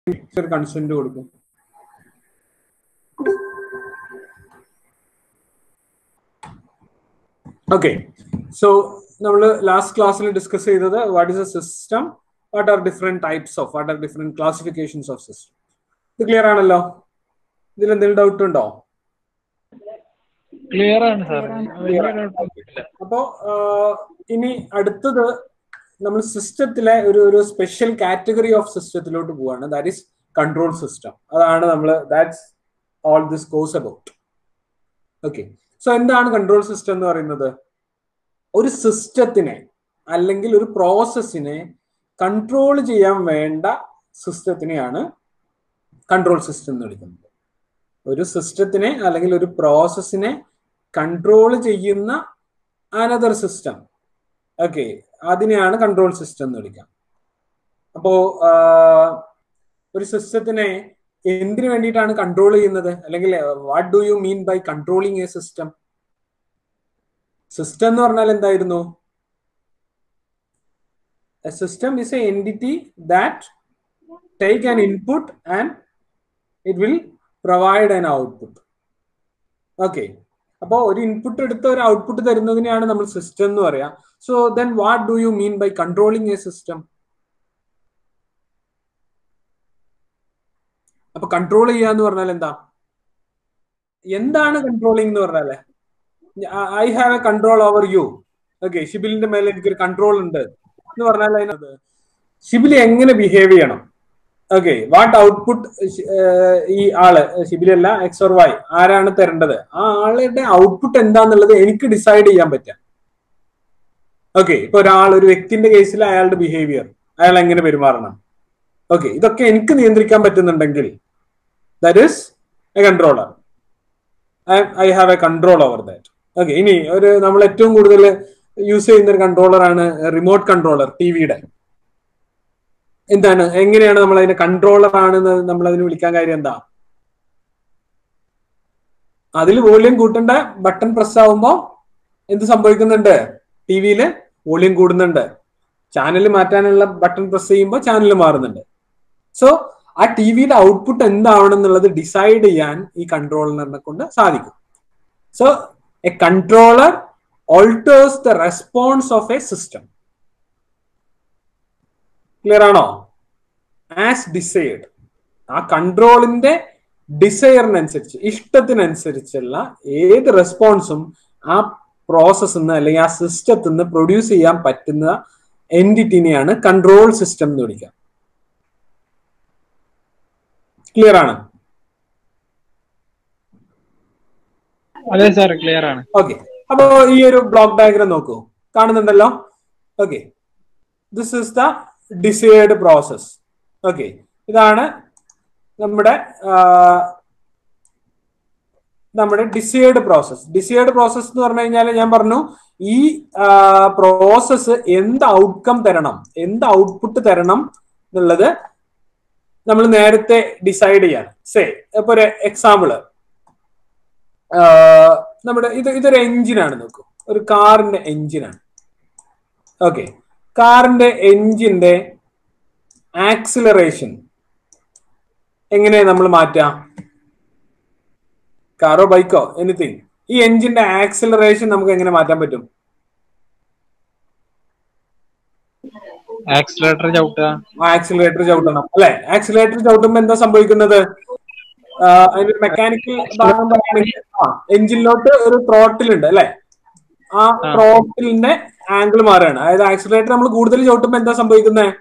ഒരു കൺസെന്റ് കൊടുക്കും okay so നമ്മൾ ലാസ്റ്റ് ക്ലാസ്സിൽ ഡിസ്കസ് ചെയ്തത് what is a system what are different types of what are different classifications of system ഇത് clear ആണല്ലോ ഇതിൽ എന്തെങ്കിലും ഡൗട്ട് ഉണ്ടോ ക്ലിയർ ആണ് സാർ വലിയ കുഴപ്പമില്ല അപ്പോ ഇനി അടുത്തത് നമ്മൾ സിസ്റ്റത്തിലെ ഒരു ഒരു സ്പെഷ്യൽ കാറ്റഗറി ഓഫ് സിസ്റ്റത്തിലോട്ട് പോവാണ് ദാറ്റ് ഈസ് കൺട്രോൾ സിസ്റ്റം അതാണ് നമ്മൾ that's all this course about okay so എന്താണ് കൺട്രോൾ സിസ്റ്റം എന്ന് പറയുന്നത് ഒരു സിസ്റ്റത്തിനെ അല്ലെങ്കിൽ ഒരു പ്രോസസ്സിനെ കൺട്രോൾ ചെയ്യാൻ വേണ്ട സിസ്റ്റത്തിനെയാണ് കൺട്രോൾ സിസ്റ്റം എന്ന് വിളിക്കുന്നത് ഒരു സിസ്റ്റത്തിനെ അല്ലെങ്കിൽ ഒരു പ്രോസസ്സിനെ കൺട്രോൾ ചെയ്യുന്ന അനദർ സിസ്റ്റം ഓക്കെ അതിനെയാണ് കൺട്രോൾ സിസ്റ്റം എന്ന് വിളിക്കാം അപ്പോ ഒരു സിസ്റ്റത്തിനെ എന്തിനു വേണ്ടിയിട്ടാണ് കൺട്രോൾ ചെയ്യുന്നത് അല്ലെങ്കിൽ what do you mean by controlling a system system എന്ന് പറഞ്ഞാൽ എന്തായിരുന്നു a system is a entity that take an input and it will provide an output okay അപ്പോൾ ഒരു ഇൻപുട്ട് എടുത്ത് ഒരു ഔട്ട്പുട്ട് തരുന്നതിനെയാണ് നമ്മൾ സിസ്റ്റം എന്ന് പറയാം so then what do you mean by controlling a system അപ്പൊ കൺട്രോൾ ചെയ്യുക എന്ന് പറഞ്ഞാൽ എന്താ എന്താണ് കൺട്രോളിങ് എന്ന് പറഞ്ഞാല് I have a control over you okay ഷിബിലിന്റെ മേലെ എനിക്കൊരു കൺട്രോൾ ഉണ്ട് എന്ന് പറഞ്ഞാൽ അതിനകത്ത് ഷിബിലി എങ്ങനെ ബിഹേവ് ചെയ്യണം ഓക്കെ വാട്ട് ഔട്ട്പുട്ട് ഈ ആള് ഷിബിലി അല്ല എക്സ് ഓർ വൈ ആരാണ് തരേണ്ടത് ആ ആളുടെ ഔട്ട്പുട്ട് എന്താന്നുള്ളത് എനിക്ക് ഡിസൈഡ് ചെയ്യാൻ പറ്റാം ഓക്കെ ഇപ്പൊ ഒരാൾ ഒരു വ്യക്തിന്റെ കേസിൽ അയാളുടെ ബിഹേവിയർ അയാൾ എങ്ങനെ പെരുമാറണം ഓക്കെ ഇതൊക്കെ എനിക്ക് നിയന്ത്രിക്കാൻ പറ്റുന്നുണ്ടെങ്കിൽ that is a controller I have a control over that okay ഇനി ഒരു നമ്മൾ ഏറ്റവും കൂടുതൽ യൂസ് ചെയ്യുന്ന ഒരു കൺട്രോളർ ആണ് റിമോട്ട് കൺട്രോളർ ടി വിയുടെ എന്താണ് എങ്ങനെയാണ് നമ്മൾ അതിനെ കൺട്രോളർ ആണെന്ന് നമ്മൾ അതിന് വിളിക്കാൻ കാര്യം എന്താ അതിൽ വോളിയം കൂട്ടേണ്ട ബട്ടൺ പ്രസ് ആവുമ്പോൾ എന്ത് സംഭവിക്കുന്നുണ്ട് ടി വിയിൽ വോളിയം കൂടുന്നുണ്ട് ചാനൽ മാറ്റാനുള്ള ബട്ടൺ പ്രസ് ചെയ്യുമ്പോൾ ചാനൽ മാറുന്നുണ്ട് സോ ആ ടി വിയുടെ ഔട്ട്പുട്ട് എന്താവണം എന്നുള്ളത് ഡിസൈഡ് ചെയ്യാൻ ഈ കൺട്രോളറിനെ കൊണ്ട് സാധിക്കും so a controller alters the response of a system clear ആണോ ആസ് ഡിസൈഡ് ആ കൺട്രോളിന്റെ ഡിസൈറിനനുസരിച്ച് ഇഷ്ടത്തിനനുസരിച്ചുള്ള ഏത് റെസ്പോൺസും ആ പ്രോസസ് നിന്ന് അല്ലെങ്കിൽ ആ സിസ്റ്റത്തിൽ നിന്ന് പ്രൊഡ്യൂസ് ചെയ്യാൻ പറ്റുന്ന എൻറ്റിറ്റിനെയാണ് കൺട്രോൾ സിസ്റ്റം എന്ന് വിളിക്കുക ക്ലിയർ ആണ് അതെ സാർ ക്ലിയർ ആണ് ഓക്കെ അപ്പോ ഈ ഒരു ബ്ലോക്ക് ഡയഗ്രാം നോക്കൂ കാണുന്നുണ്ടല്ലോ okay this is the desired process okay ഇതാണ് നമ്മുടെ നമ്മുടെ ഡിസൈഡ് പ്രോസസ് ഡിസൈഡ് പ്രോസസ് എന്ന് പറഞ്ഞു കഴിഞ്ഞാൽ ഞാൻ പറഞ്ഞു ഈ പ്രോസസ്സ് എന്ത് ഔട്ട്കം തരണം എന്ത് ഔട്ട്പുട്ട് തരണം എന്നുള്ളത് നമ്മൾ നേരത്തെ ഡിസൈഡ് ചെയ്യാണ് സേ ഇപ്പൊ ഒരു എക്സാമ്പിള് നമ്മുടെ ഇത് ഇതൊരു എഞ്ചിനാണ് നോക്കൂ ഒരു കാറിന്റെ എഞ്ചിനാണ് ഓക്കെ കാറിന്റെ എഞ്ചിന്റെ ആക്സിലറേഷൻ എങ്ങനെ നമ്മൾ മാറ്റാം കാറോ ബൈക്കോ എനിത്തിങ് ഈ എഞ്ചിന്റെ ആക്സിലറേഷൻ നമുക്ക് എങ്ങനെ മാറ്റാൻ പറ്റും ആക്സിലേറ്റർ ചവിട്ടുക ആക്സിലറേറ്റർ ചവിട്ടണം അല്ലെ ആക്സിലറേറ്റർ ചവിട്ടുമ്പോ എന്താ സംഭവിക്കുന്നത് അതിന്റെ മെക്കാനിക്കൽ ഭാഗം പറയുകയാണെങ്കിൽ ആ എഞ്ചിനിലോട്ട് ഒരു ത്രോട്ടിൽ ഉണ്ട് അല്ലെ ആ ത്രോട്ടിലിന്റെ ആംഗിൾ മാറുകയാണ് അതായത് ആക്സിലറേറ്റർ നമ്മൾ കൂടുതൽ ചവിട്ടുമ്പോ എന്താ സംഭവിക്കുന്നത്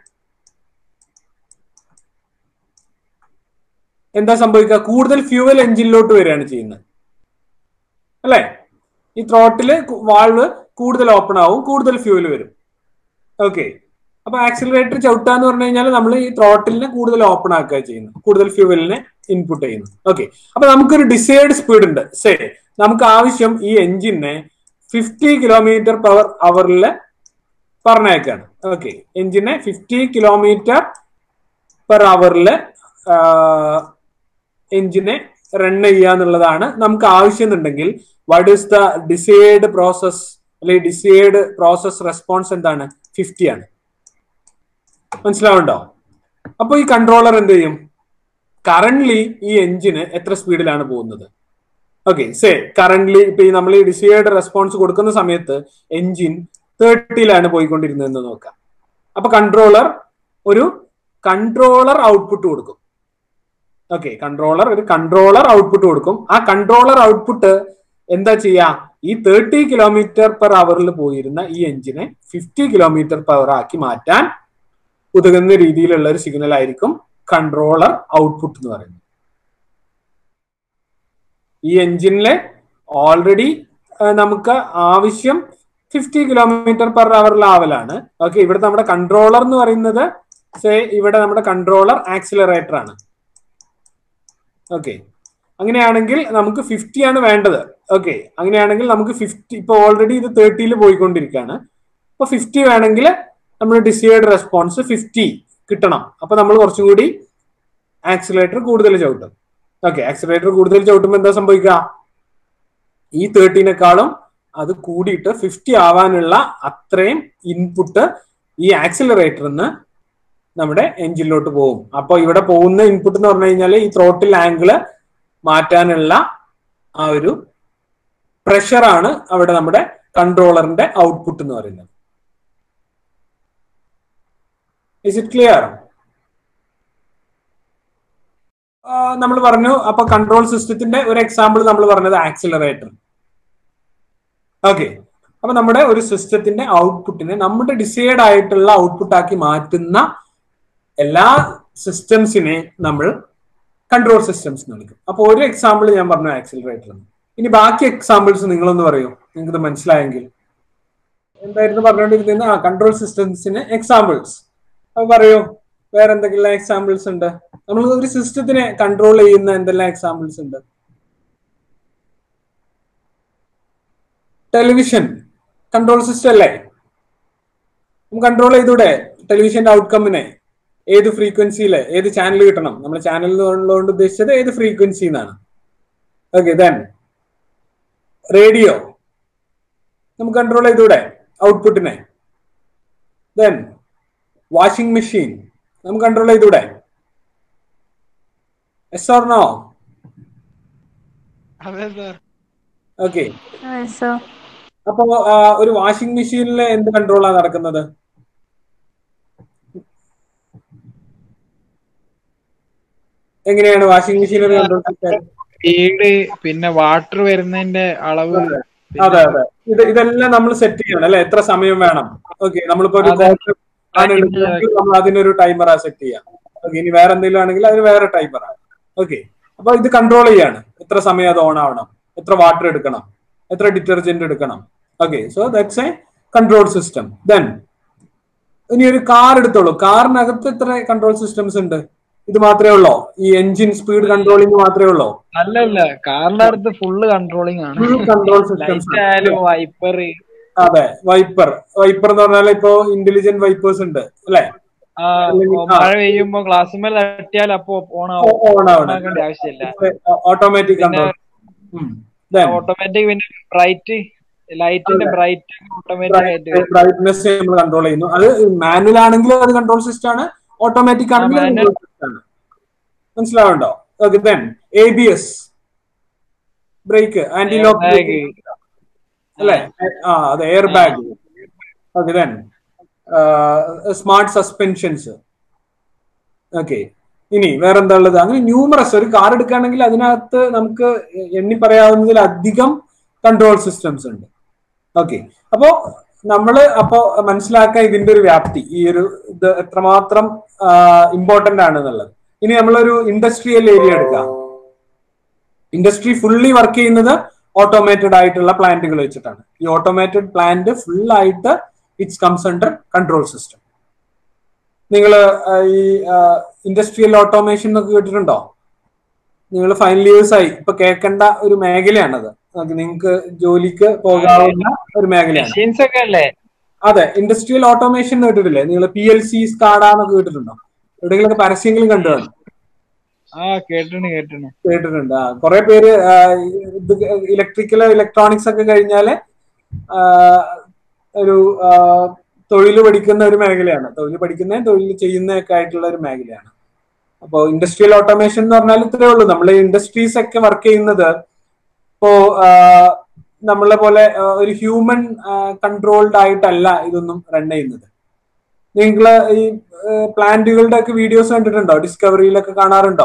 എന്താ സംഭവിക്കുക കൂടുതൽ ഫ്യൂവൽ എഞ്ചിനിലോട്ട് വരികയാണ് ചെയ്യുന്നത് അല്ലെ ഈ ത്രോട്ടില് വാൾവ് കൂടുതൽ ഓപ്പൺ ആവും കൂടുതൽ ഫ്യൂവൽ വരും ഓക്കെ അപ്പൊ ആക്സിലറേറ്റർ ചവിട്ടുക എന്ന് പറഞ്ഞു കഴിഞ്ഞാൽ നമ്മൾ ഈ ത്രോട്ടിലിനെ കൂടുതൽ ഓപ്പൺ ആക്കുക ചെയ്യുന്നു കൂടുതൽ ഫ്യൂവലിനെ ഇൻപുട്ട് ചെയ്യുന്നു ഓക്കെ അപ്പൊ നമുക്കൊരു ഡിസൈഡ് സ്പീഡ് ഉണ്ട് സേ നമുക്ക് ആവശ്യം ഈ എഞ്ചിനെ ഫിഫ്റ്റി കിലോമീറ്റർ പെർ അവറിൽ പറഞ്ഞേക്കാണ് ഓക്കെ എഞ്ചിനെ ഫിഫ്റ്റി കിലോമീറ്റർ പെർ അവറിൽ എഞ്ചിനെ റൺ ചെയ്യുക എന്നുള്ളതാണ് നമുക്ക് ആവശ്യമുണ്ടെങ്കിൽ what is the desired process അല്ലെങ്കിൽ ഡിസൈഡ് പ്രോസസ് റെസ്പോൺസ് എന്താണ് ഫിഫ്റ്റി ആണ് മനസ്സിലാവുണ്ടോ അപ്പൊ ഈ കൺട്രോളർ എന്ത് ചെയ്യും കറന്റ്ലി ഈ എഞ്ചിന് എത്ര സ്പീഡിലാണ് പോകുന്നത് ഓക്കെ സേ കറന്റ്ലി ഇപ്പൊ ഈ നമ്മൾ ഈ ഡിസൈഡ് റെസ്പോൺസ് കൊടുക്കുന്ന സമയത്ത് എഞ്ചിൻ തേർട്ടിയിലാണ് പോയിക്കൊണ്ടിരുന്നതെന്ന് നോക്കാം അപ്പൊ കൺട്രോളർ ഒരു കൺട്രോളർ ഔട്ട്പുട്ട് കൊടുക്കും ഓക്കെ കൺട്രോളർ ഒരു കൺട്രോളർ ഔട്ട്പുട്ട് കൊടുക്കും ആ കൺട്രോളർ ഔട്ട്പുട്ട് എന്താ ചെയ്യാ ഈ തേർട്ടി കിലോമീറ്റർ പെർ അവറിൽ പോയിരുന്ന ഈ എഞ്ചിനെ ഫിഫ്റ്റി കിലോമീറ്റർ പെർ അവർ ആക്കി മാറ്റാൻ ഉതകുന്ന രീതിയിലുള്ള ഒരു സിഗ്നൽ ആയിരിക്കും കൺട്രോളർ ഔട്ട്പുട്ട് എന്ന് പറയുന്നത് ഈ എഞ്ചിനിലെ ഓൾറെഡി നമുക്ക് ആവശ്യം ഫിഫ്റ്റി കിലോമീറ്റർ പെർ അവർ ലാവലാണ് ഓക്കെ ഇവിടെ നമ്മുടെ കൺട്രോളർ എന്ന് പറയുന്നത് സേ ഇവിടെ നമ്മുടെ കൺട്രോളർ ആക്സിലറേറ്റർ ആണ് ഓക്കെ അങ്ങനെയാണെങ്കിൽ നമുക്ക് ഫിഫ്റ്റി ആണ് വേണ്ടത് ഓക്കെ അങ്ങനെയാണെങ്കിൽ നമുക്ക് ഫിഫ്റ്റി ഇപ്പൊ ഓൾറെഡി ഇത് തേർട്ടിയിൽ പോയിക്കൊണ്ടിരിക്കുകയാണ് അപ്പൊ ഫിഫ്റ്റി വേണമെങ്കിൽ നമ്മൾ ഡിസൈഡ് റെസ്പോൺസ് ഫിഫ്റ്റി കിട്ടണം അപ്പൊ നമ്മൾ കുറച്ചും കൂടി ആക്സിലേറ്റർ കൂടുതൽ ചവിട്ടും ഓക്കെ ആക്സിലേറ്റർ കൂടുതൽ ചവിട്ടുമ്പോൾ എന്താ സംഭവിക്കുക ഈ തേർട്ടീനേക്കാളും അത് കൂടിയിട്ട് ഫിഫ്റ്റി ആവാനുള്ള അത്രയും ഇൻപുട്ട് ഈ ആക്സിലറേറ്ററിന്ന് നമ്മുടെ എഞ്ചിനിലോട്ട് പോകും അപ്പൊ ഇവിടെ പോകുന്ന ഇൻപുട്ട് എന്ന് പറഞ്ഞു കഴിഞ്ഞാൽ ഈ ത്രോട്ടിൽ ആംഗിള് മാറ്റാനുള്ള ആ ഒരു പ്രഷറാണ് അവിടെ നമ്മുടെ കൺട്രോളറിന്റെ ഔട്ട്പുട്ട് എന്ന് പറയുന്നത് ഇസ് ഇറ്റ് ക്ലിയർ നമ്മൾ പറഞ്ഞു അപ്പൊ കൺട്രോൾ സിസ്റ്റത്തിന്റെ ഒരു എക്സാമ്പിൾ നമ്മൾ പറഞ്ഞത് ആക്സിലറേറ്റർ ഓക്കെ അപ്പൊ നമ്മുടെ ഒരു സിസ്റ്റത്തിന്റെ ഔട്ട്പുട്ടിനെ നമ്മുടെ ഡിസൈഡ് ആയിട്ടുള്ള ഔട്ട്പുട്ട് ആക്കി മാറ്റുന്ന എല്ലാ സിസ്റ്റംസിനെ നമ്മൾ കൺട്രോൾ സിസ്റ്റംസ് എന്ന് വിളിക്കും അപ്പൊ ഒരു എക്സാമ്പിൾ ഞാൻ പറഞ്ഞു ആക്സിലറേറ്റർ ഇനി ബാക്കി എക്സാമ്പിൾസ് നിങ്ങളൊന്ന് പറയൂ നിങ്ങൾക്ക് ഇത് മനസ്സിലായെങ്കിൽ എന്തായിരുന്നു പറഞ്ഞുകൊണ്ടിരുന്നത് ആ കൺട്രോൾ സിസ്റ്റംസിന് എക്സാമ്പിൾസ് അപ്പൊ പറയൂ വേറെ എന്തെങ്കിലും എക്സാമ്പിൾസ് ഉണ്ട് നമ്മൾ ഒരു സിസ്റ്റത്തിനെ കൺട്രോൾ ചെയ്യുന്ന എന്തെല്ലാം എക്സാമ്പിൾസ് ഉണ്ട് ടെലിവിഷൻ കൺട്രോൾ സിസ്റ്റം അല്ലേ കൺട്രോൾ ചെയ്തൂടെ ടെലിവിഷന്റെ ഔട്ട്കമ്മിനെ ഏത് ഫ്രീക്വൻസിയില് ഏത് ചാനൽ കിട്ടണം നമ്മൾ ചാനൽ എന്നുള്ളതുകൊണ്ട് ഉദ്ദേശിച്ചത് ഏത് ഫ്രീക്വൻസി എന്നാണ് ഓക്കെ ദെൻ റേഡിയോ നമുക്ക് കൺട്രോൾ ചെയ്തൂടെ ഔട്ട്പുട്ടിനെ ദെൻ വാഷിംഗ് മെഷീൻ നമുക്ക് കൺട്രോൾ ചെയ്തൂടെ എസ് ഓർ നോ അതെ സാർ ഓക്കെ സോ അപ്പോ ആ, ഒരു വാഷിംഗ് മെഷീനിൽ എന്ത് കൺട്രോളാണ് നടക്കുന്നത് എങ്ങനെയാണ് വാഷിംഗ് മെഷീൻ ഒരു കൺട്രോൾ സ്പീഡ് പിന്നെ വാട്ടർ വരുന്നതിന്റെ അളവ് അതെ അതെ ഇത് ഇതെല്ലാം നമ്മൾ സെറ്റ് ചെയ്യണം അല്ലെ എത്ര സമയം വേണം ഓക്കെ നമ്മളിപ്പോ ഒരു അതെ. കോഫി ആണ് എടുക്കുന്നതെങ്കിൽ നമ്മൾ അതിനൊരു ടൈമറാ സെറ്റ് ചെയ്യാം ഓക്കെ ഇനി വേറെ എന്തെങ്കിലും ആണെങ്കിൽ അതിന് വേറെ ടൈമറാണ് ഓക്കെ അപ്പൊ ഇത് കൺട്രോൾ ചെയ്യാണ് എത്ര സമയം അത് ഓൺ ആവണം എത്ര വാട്ടർ എടുക്കണം എത്ര ഡിറ്റർജന്റ് എടുക്കണം okay so that's a control system then ഇനി ഒരു കാർ എടുത്തോളൂ കാറിനകത്ത് എത്ര കൺട്രോൾ സിസ്റ്റംസ് ഉണ്ട് ഇത് മാത്രമേ ഉള്ളോ ഈ എഞ്ചിൻ സ്പീഡ് കൺട്രോളിംഗ് മാത്രമേ ഉള്ളോ അല്ലല്ല കാറിന്റെ അടുത്ത് ഫുള്ള് കൺട്രോളിംഗ് ആണ് ഫുൾ കൺട്രോൾ സിസ്റ്റംസ് ലൈറ്റ് ആയാലും വൈപ്പർ അതെ വൈപ്പർ വൈപ്പർ എന്ന് പറഞ്ഞാൽ ഇപ്പോ ഇന്റലിജന്റ് വൈപ്പേഴ്സ് ഉണ്ട് അല്ലെ ആ മഴ പെയ്യുമ്പോ ഗ്ലാസ് മേൽ തട്ടിയാൽ അപ്പൊ ഓൺ ആവും ഓൺ ഓൺ ആവണം ആക്കേണ്ട ആവശ്യമില്ല ഓട്ടോമാറ്റിക് പിന്നെ കൺട്രോൾ ഓട്ടോമാറ്റിക് പിന്നെ ബ്രൈറ്റ് ലൈറ്റിന്റെ ബ്രൈറ്റ് ഓട്ടോമാറ്റിക് ആയിട്ട് വരും. ബ്രൈറ്റ്നെസ് നമ്മൾ കൺട്രോൾ ചെയ്യുന്നു അത് മാനുവൽ ആണെങ്കിലും അത് കൺട്രോൾ സിസ്റ്റം ആണ് ഓട്ടോമാറ്റിക് ആണെങ്കിലും manual. കൺട്രോൾ സിസ്റ്റം ആണ് മനസ്സിലാവുണ്ടോ okay then A B S brake anti lock Airbag. അല്ലെ ആ അതെ airbag okay then smart suspensions okay ഇനി വേറെന്താ ഉള്ളത് അങ്ങനെ ന്യൂമറസ് ഒരു കാർ എടുക്കുകയാണെങ്കിൽ അതിനകത്ത് നമുക്ക് എണ്ണി പറയാവുന്നതിലധികം കൺട്രോൾ സിസ്റ്റംസ് ഉണ്ട് ഓക്കെ അപ്പോ നമ്മള് അപ്പോ മനസ്സിലാക്കാൻ ഇതിന്റെ ഒരു വ്യാപ്തി ഈ ഒരു ഇത് എത്രമാത്രം ഇമ്പോർട്ടന്റ് ആണ് എന്നുള്ളത് ഇനി നമ്മളൊരു ഇൻഡസ്ട്രിയൽ ഏരിയ എടുക്കാം ഇൻഡസ്ട്രി ഫുള്ളി വർക്ക് ചെയ്യുന്നത് ഓട്ടോമേറ്റഡ് ആയിട്ടുള്ള പ്ലാന്റുകൾ വെച്ചിട്ടാണ് ഈ ഓട്ടോമേറ്റഡ് പ്ലാന്റ് ഫുൾ ആയിട്ട് it's comes under control system നിങ്ങൾ ഈ ഇൻഡസ്ട്രിയൽ ഓട്ടോമേഷൻ എന്നൊക്കെ കേട്ടിട്ടുണ്ടോ നിങ്ങൾ ഫൈനൽ ഇയേഴ്സ് ആയി ഇപ്പൊ കേൾക്കേണ്ട ഒരു മേഖലയാണത് നിങ്ങൾക്ക് ജോലിക്ക് പോകാവുന്ന ഒരു മേഖലയാണ് മെഷീൻസ് ഒക്കെ അല്ലേ അതെ ഇൻഡസ്ട്രിയൽ ഓട്ടോമേഷൻ എന്ന് കേട്ടിട്ടില്ലേ നിങ്ങൾ പി എൽ സി സ്കാഡ എന്നൊക്കെ കേട്ടിട്ടുണ്ടോ എവിടെയെങ്കിലും പരസ്യങ്ങളും കണ്ടു കാണും ആ കേട്ടിട്ടുണ്ട് കേട്ടിട്ടുണ്ട് കേട്ടിട്ടുണ്ട് ആ കുറെ പേര് ആ, ഇത് ഇലക്ട്രിക്കൽ ഇലക്ട്രോണിക്സ് ഒക്കെ കഴിഞ്ഞാല് ആ, ഒരു തൊഴിൽ പഠിക്കുന്ന ഒരു മേഖലയാണ് തൊഴിൽ പഠിക്കുന്ന തൊഴിൽ ചെയ്യുന്നതൊക്കെ ആയിട്ടുള്ള ഒരു മേഖലയാണ് അപ്പോൾ ഇൻഡസ്ട്രിയൽ ഓട്ടോമേഷൻ എന്ന് പറഞ്ഞാൽ ഇത്രയേ ഉള്ളൂ നമ്മൾ ഇൻഡസ്ട്രീസ് ഒക്കെ വർക്ക് ചെയ്യുന്നത് ഇപ്പോ നമ്മളെ പോലെ ആ, ഒരു ഹ്യൂമൻ കൺട്രോൾഡ് ആയിട്ടല്ല ഇതൊന്നും റൺ ചെയ്യുന്നത് നിങ്ങൾ ഈ പ്ലാന്റുകളുടെ ഒക്കെ വീഡിയോസ് കണ്ടിട്ടുണ്ടോ ഡിസ്കവറിയിലൊക്കെ കാണാറുണ്ടോ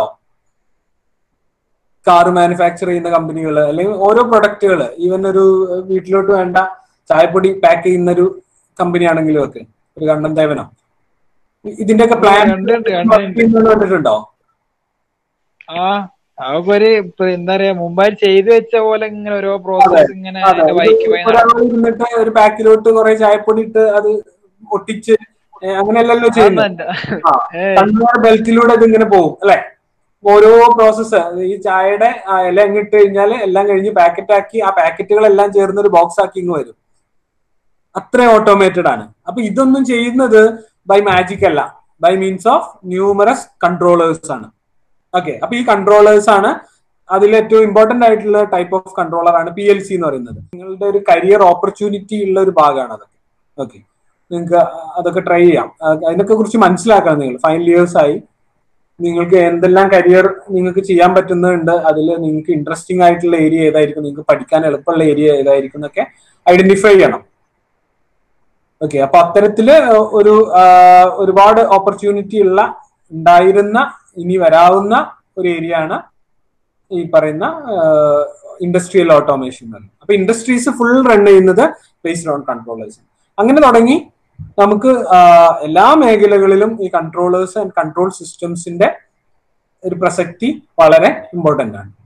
കാർ മാനുഫാക്ചർ ചെയ്യുന്ന കമ്പനികൾ അല്ലെങ്കിൽ ഓരോ പ്രൊഡക്റ്റുകൾ ഈവൻ ഒരു വീട്ടിലോട്ട് വേണ്ട ചായപ്പൊടി പാക്ക് ചെയ്യുന്ന ഒരു കമ്പനി ആണെങ്കിലും ഒക്കെ ഒരു കണ്ണൻ ദേവനോ ഇതിന്റെയൊക്കെ പ്ലാൻ കണ്ടിട്ടുണ്ട്, കണ്ടിട്ടുണ്ട്. കണ്ടിട്ടുണ്ടോ ആ അതൊക്കെ ഒരു ഇപ്പൊ എന്താ പറയാ മുമ്പായി ചെയ്തു വെച്ച പോലെ ഇങ്ങനെ ഓരോ പ്രോസസ് ഇങ്ങനെ അതെ, അതിന്റെ വഴിക്ക് ഇത് പോയി ഒരാൾ ഇരുന്നിട്ട് ഒരു പാക്കിലോട്ട് കുറെ ചായപ്പൊടി ഇട്ട് അത് ഒട്ടിച്ച് ഏ, അങ്ങനെയല്ലല്ലോ ചെയ്യുന്നത് നടക്കുന്നുണ്ട്. കൺവെയർ ബെൽറ്റിലൂടെ ഇത് ഇങ്ങനെ പോകും അല്ലെ ഓരോ പ്രോസസ്സ് ഈ ചായയുടെ ആ ഇല ഇങ്ങിട്ട് കഴിഞ്ഞാൽ എല്ലാം കഴിഞ്ഞ് പാക്കറ്റ് ആക്കി ആ പാക്കറ്റുകളെല്ലാം ചേർന്ന് ഒരു ബോക്സ് ആക്കി ഇങ്ങ് വരും അത്ര ഓട്ടോമേറ്റഡ് ആണ് അപ്പൊ ഇതൊന്നും ചെയ്യുന്നത് ബൈ മാജിക് അല്ല by means of numerous controllers ആണ് ഓക്കെ അപ്പൊ ഈ കൺട്രോളേഴ്സ് ആണ് അതിൽ ഏറ്റവും ഇമ്പോർട്ടന്റ് ആയിട്ടുള്ള ടൈപ്പ് ഓഫ് കൺട്രോളർ ആണ് പി എൽ സി എന്ന് പറയുന്നത് നിങ്ങളുടെ ഒരു കരിയർ ഓപ്പർച്യൂണിറ്റി ഉള്ള ഒരു ഭാഗമാണ് അതൊക്കെ ഓക്കെ നിങ്ങൾക്ക് അതൊക്കെ ട്രൈ ചെയ്യാം അഹ് അതിനൊക്കെ കുറിച്ച് മനസ്സിലാക്കണം നിങ്ങൾ ഫൈനൽ ഇയേഴ്സ് ആയി നിങ്ങൾക്ക് എന്തെല്ലാം കരിയർ നിങ്ങൾക്ക് ചെയ്യാൻ പറ്റുന്നുണ്ട് അതിൽ നിങ്ങൾക്ക് ഇൻട്രസ്റ്റിംഗ് ആയിട്ടുള്ള ഏരിയ ഏതായിരിക്കും നിങ്ങൾക്ക് പഠിക്കാൻ എളുപ്പമുള്ള ഏരിയ ഏതായിരിക്കും എന്നൊക്കെ ഐഡന്റിഫൈ ചെയ്യണം ഓക്കെ അപ്പൊ അത്തരത്തില് ഒരു ആ, ഒരുപാട് ഓപ്പർച്യൂണിറ്റി ഉള്ള ഉണ്ടായിരുന്ന ഇനി വരാവുന്ന ഒരു ഏരിയ ആണ് ഈ പറയുന്ന ഇൻഡസ്ട്രിയൽ ഓട്ടോമേഷൻ അപ്പൊ ഇൻഡസ്ട്രീസ് ഫുൾ റൺ ചെയ്യുന്നത് ബേസ്ഡ് ഓൺ കൺട്രോളേഴ്സ് അങ്ങനെ തുടങ്ങി നമുക്ക് ആ, എല്ലാ മേഖലകളിലും ഈ കൺട്രോളേഴ്സ് ആൻഡ് കൺട്രോൾ സിസ്റ്റംസിന്റെ ഒരു പ്രസക്തി വളരെ ഇമ്പോർട്ടന്റ് ആണ്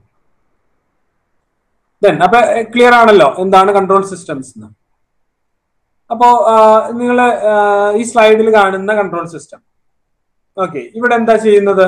ദെൻ അപ്പൊ ക്ലിയർ ആണല്ലോ എന്താണ് കൺട്രോൾ സിസ്റ്റംസ് എന്ന് അപ്പോ നിങ്ങൾ ഈ സ്ലൈഡിൽ കാണുന്ന കൺട്രോൾ സിസ്റ്റം ഓക്കെ ഇവിടെ എന്താ ചെയ്യുന്നത്